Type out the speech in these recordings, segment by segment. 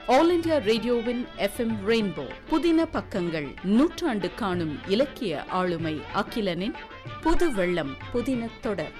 all India ரேடியோவின் FM Rainbow புதின பக்கங்கள் நூற்றாண்டு காணும் இலக்கிய ஆளுமை அகிலனின் புது வெள்ளம் புதின தொடர்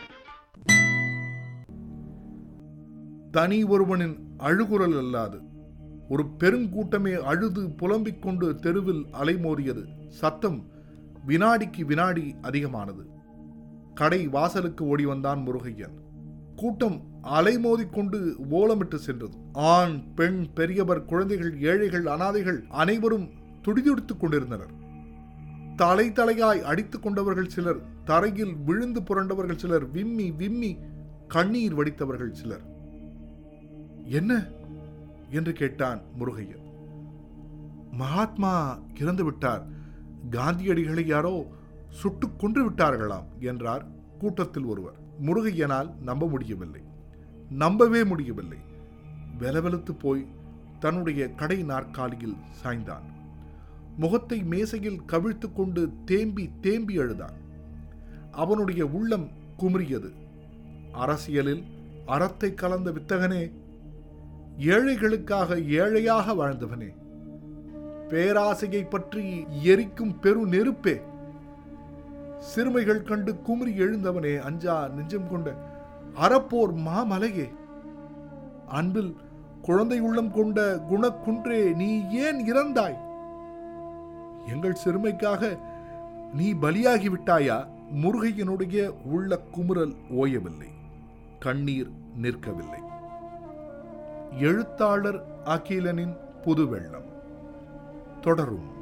தனி ஒருவனின் அழுகுரல் அல்லாது ஒரு பெருங்கூட்டமே அழுது புலம்பிக் கொண்டு தெருவில் அலைமோதியது சத்தம் வினாடிக்கு வினாடி அதிகமானது கடை வாசலுக்கு ஓடி வந்தான் முருகையன் கூட்டம் அலைமோதிக் கொண்டு ஓலமிட்டு சென்றது ஆண் பெண் பெரியவர் குழந்தைகள் ஏழைகள் அனாதைகள் அனைவரும் துடிதுடித்துக் கொண்டிருந்தனர் தலை தலையாய் அடித்துக் கொண்டவர்கள் சிலர் தரையில் விழுந்து புரண்டவர்கள் சிலர் விம்மி விம்மி கண்ணீர் வடித்தவர்கள் சிலர் என்ன என்று கேட்டான் முருகையன் மகாத்மா இறந்து விட்டார் காந்தியடிகளை யாரோ சுட்டுக் கொன்று விட்டார்களாம் என்றார் கூட்டத்தில் ஒருவர் முருகையனால் நம்ப முடியவில்லை நம்பவே முடியவில்லை வெலவெலுத்து போய் தன்னுடைய கடை நாற்காலியில் சாய்ந்தான் முகத்தை மேசையில் கவிழ்த்து கொண்டு தேம்பி தேம்பி அழுதான் அவனுடைய உள்ளம் குமுறியது அரசியலில் அறத்தை கலந்த வித்தகனே ஏழைகளுக்காக ஏழையாக வாழ்ந்தவனே பேராசையை பற்றி எரிக்கும் பெரு நெருப்பே சிறுமைகள் கண்டு குமுறி எழுந்தவனே அஞ்சா நெஞ்சம் கொண்ட அறப்போர் மாமலையே அன்பில் குழந்தை உள்ளம் கொண்ட குணக்குன்றே நீ ஏன் இறந்தாய் எங்கள் சிறுமைக்காக நீ பலியாகி விட்டாயா முருகையனுடைய உள்ள குமுறல் ஓயவில்லை கண்ணீர் நிற்கவில்லை எழுத்தாளர் அகிலனின் புது வெள்ளம் தொடரும்